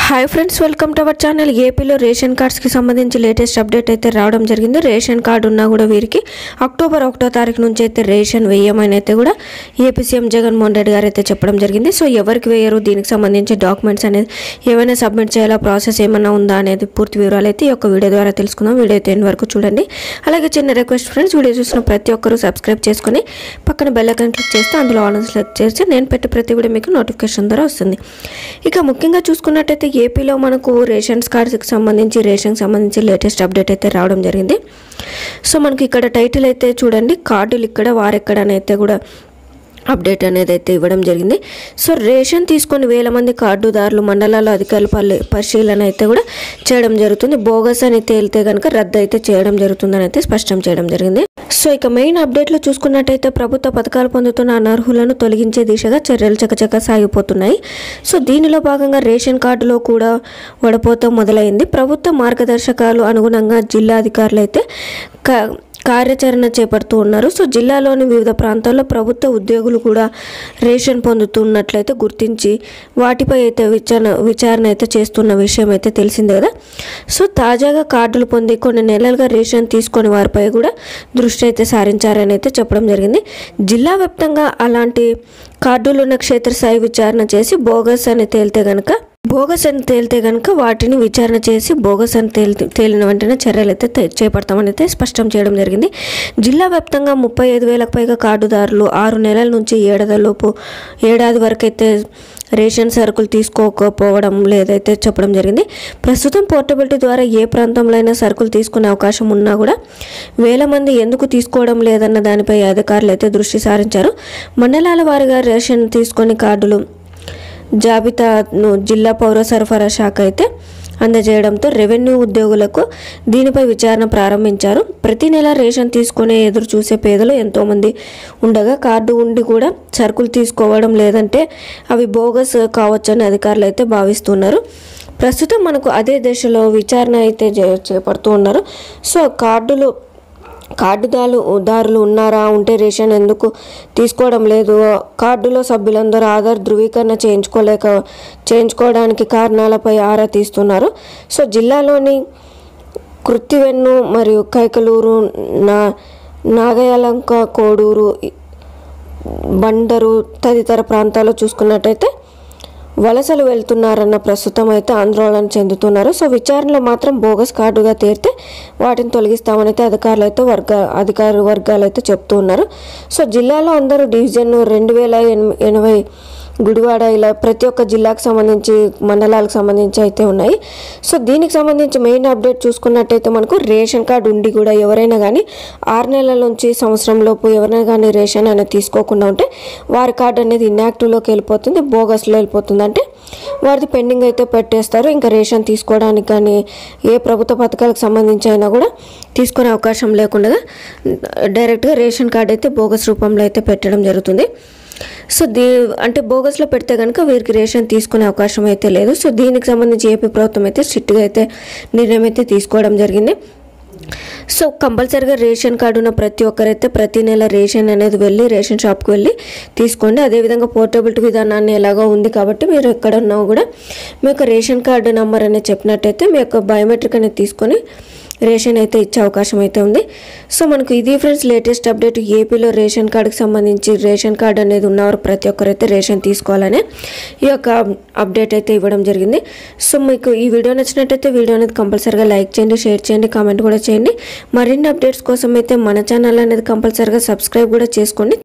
hi friends welcome to our channel ఏపీలో ration కార్డ్స్కి సంబంధించి లేటెస్ట్ అప్డేట్ అయితే రావడం జరిగింది రేషన్ కార్డు ఉన్నా కూడా వీరికి అక్టోబర్ ఒకటో తారీఖు నుంచి అయితే రేషన్ వేయమని అయితే కూడా ఏపీ సీఎం జగన్మోహన్ రెడ్డి గారు అయితే చెప్పడం జరిగింది సో ఎవరికి వేయరు దీనికి సంబంధించి డాక్యుమెంట్స్ అనేది ఏమైనా సబ్మిట్ చేయాలా ప్రాసెస్ ఏమైనా ఉందా అనేది పూర్తి వివరాలు అయితే ఈ యొక్క వీడియో ద్వారా తెలుసుకుందాం వీడియో అయితే ఎండ్ వరకు చూడండి అలాగే చిన్న రిక్వెస్ట్ ఫ్రెండ్స్ వీడియో చూసిన ప్రతి ఒక్కరూ సబ్స్క్రైబ్ చేసుకొని పక్కన బెల్ ఐకాన్ క్లిక్ చేస్తే అందులో ఆన్ సెలెక్ట్ చేస్తే నేను పెట్టే ప్రతి వీడియో మీకు నోటిఫికేషన్ ద్వారా వస్తుంది ఇక ముఖ్యంగా చూసుకున్నట్టయితే ఏపీలో మనకు రేషన్స్ కార్డ్స్కి సంబంధించి రేషన్కి సంబంధించి లేటెస్ట్ అప్డేట్ అయితే రావడం జరిగింది సో మనకి ఇక్కడ టైటిల్ అయితే చూడండి కార్డులు ఇక్కడ వారెక్కడ అని అయితే కూడా అప్డేట్ అనేది అయితే ఇవ్వడం జరిగింది సో రేషన్ తీసుకొని వేల మంది కార్డుదారులు మండలాల అధికారుల పల్లె పరిశీలన అయితే కూడా చేయడం జరుగుతుంది బోగస్ అని తేలితే కనుక రద్దు అయితే చేయడం జరుగుతుందని అయితే స్పష్టం చేయడం జరిగింది సో ఇక మెయిన్ అప్డేట్లో చూసుకున్నట్టయితే ప్రభుత్వ పథకాలు పొందుతున్న అనర్హులను తొలగించే దిశగా చర్యలు చకచక సాగిపోతున్నాయి సో దీనిలో భాగంగా రేషన్ కార్డులో కూడా వడపోత మొదలైంది ప్రభుత్వ మార్గదర్శకాలు అనుగుణంగా జిల్లా అధికారులు అయితే క కార్యాచరణ చేపడుతూ ఉన్నారు సో జిల్లాలోని వివిధ ప్రాంతాల్లో ప్రభుత్వ ఉద్యోగులు కూడా రేషన్ పొందుతున్నట్లయితే గుర్తించి వాటిపై అయితే విచారణ విచారణ అయితే చేస్తున్న విషయం అయితే తెలిసిందే కదా సో తాజాగా కార్డులు పొంది కొన్ని నెలలుగా రేషన్ తీసుకొని వారిపై కూడా దృష్టి అయితే సారించారని అయితే చెప్పడం జరిగింది జిల్లా వ్యాప్తంగా అలాంటి కార్డులు ఉన్న క్షేత్రస్థాయి విచారణ చేసి బోగస్ అని తేలితే గనక బోగస్ అని తేలితే కనుక వాటిని విచారణ చేసి బోగస్ అని తేలి తేలిన వెంటనే చర్యలు అయితే తే- చేపడతామని అయితే స్పష్టం చేయడం జరిగింది జిల్లా వ్యాప్తంగా ముప్పై ఐదు వేలకు పైగా కార్డుదారులు ఆరు నెలల నుంచి ఏడాదిలోపు ఏడాది వరకు అయితే రేషన్ సరుకులు తీసుకోకపోవడం లేదైతే చెప్పడం జరిగింది ప్రస్తుతం పోర్టబిలిటీ ద్వారా ఏ ప్రాంతంలో అయినా సరుకులు తీసుకునే అవకాశం ఉన్నా కూడా వేల మంది ఎందుకు తీసుకోవడం లేదన్న దానిపై అధికారులు అయితే దృష్టి సారించారు మండలాల వారీగా రేషన్ తీసుకొని కార్డులు జాబితాను జిల్లా పౌర సరఫరా శాఖ అయితే అందజేయడంతో రెవెన్యూ ఉద్యోగులకు దీనిపై విచారణ ప్రారంభించారు ప్రతి నెల రేషన్ తీసుకునే ఎదురు చూసే పేదలు ఎంతోమంది ఉండగా కార్డు ఉండి కూడా సరుకులు తీసుకోవడం లేదంటే అవి బోగస్ కావచ్చని అధికారులు అయితే భావిస్తున్నారు ప్రస్తుతం మనకు అదే దశలో విచారణ అయితే చే- చేపడుతూ ఉన్నారు సో కార్డులు కార్డుదారులు దారులు ఉన్నారా ఉంటే రేషన్ ఎందుకు తీసుకోవడం లేదు కార్డులో సభ్యులందరూ ఆధార్ ధృవీకరణ చేయించుకోలేక చేయించుకోవడానికి కారణాలపై ఆరా తీస్తున్నారు సో జిల్లాలోని కృత్తివెన్ను మరియు కైకలూరు నా నాగయలంక కోడూరు బండరు తదితర ప్రాంతాల్లో చూసుకున్నట్టయితే వలసలు వెళ్తున్నారన్న ప్రస్తుతం అయితే ఆందోళన చెందుతున్నారు సో విచారణలో మాత్రం బోగస్ కార్డుగా తేరితే వాటిని తొలగిస్తామని అయితే అధికారులు అయితే వర్గ అధికార వర్గాలు అయితే చెప్తూ ఉన్నారు సో జిల్లాలో అందరూ డివిజన్ రెండు వేల ఎనిమి- ఎనభై గుడివాడ ఇలా ప్రతి ఒక్క జిల్లాకు సంబంధించి మండలాలకు సంబంధించి అయితే ఉన్నాయి సో దీనికి సంబంధించి మెయిన్ అప్డేట్ చూసుకున్నట్టయితే మనకు రేషన్ కార్డు ఉండి కూడా ఎవరైనా కానీ ఆరు నెలల నుంచి సంవత్సరం లోపు ఎవరైనా కానీ రేషన్ అనేది తీసుకోకుండా ఉంటే వారి కార్డు అనేది ఇన్యాక్టివ్లోకి వెళ్ళిపోతుంది బోగస్లో వెళ్ళిపోతుంది అంటే వారిది పెండింగ్ అయితే పెట్టేస్తారు ఇంకా రేషన్ తీసుకోవడానికి కానీ ఏ ప్రభుత్వ పథకాలకు సంబంధించి అయినా కూడా తీసుకునే అవకాశం లేకుండా డైరెక్ట్గా రేషన్ కార్డు అయితే బోగస్ రూపంలో అయితే పెట్టడం జరుగుతుంది సో దీ అంటే బోగస్లో పెడితే కనుక వీరికి రేషన్ తీసుకునే అవకాశం అయితే లేదు సో దీనికి సంబంధించి ఏపీ ప్రభుత్వం అయితే స్ట్రిక్ట్గా అయితే నిర్ణయం అయితే తీసుకోవడం జరిగింది సో కంపల్సరీగా రేషన్ కార్డు ఉన్న ప్రతి ఒక్కరైతే ప్రతి నెల రేషన్ అనేది వెళ్ళి రేషన్ షాప్కి వెళ్ళి తీసుకోండి అదేవిధంగా పోర్టబిలిటీ విధానాన్ని ఎలాగో ఉంది కాబట్టి మీరు ఎక్కడ ఉన్నా కూడా మీ యొక్క రేషన్ కార్డు నెంబర్ అనేది చెప్పినట్టయితే మీ యొక్క బయోమెట్రిక్ అనేది తీసుకొని రేషన్ అయితే ఇచ్చే అవకాశం అయితే ఉంది సో మనకు ఇది ఫ్రెండ్స్ లేటెస్ట్ అప్డేట్ ఏపీలో రేషన్ కార్డుకి సంబంధించి రేషన్ కార్డు అనేది ఉన్నవారు ప్రతి ఒక్కరైతే రేషన్ తీసుకోవాలని ఈ యొక్క అప్డేట్ అయితే ఇవ్వడం జరిగింది సో మీకు ఈ వీడియో నచ్చినట్టయితే వీడియో అనేది కంపల్సరీగా లైక్ చేయండి షేర్ చేయండి కామెంట్ కూడా చేయండి మరిన్ని అప్డేట్స్ కోసం అయితే మన ఛానల్ అనేది కంపల్సరీగా సబ్స్క్రైబ్ కూడా చేసుకోండి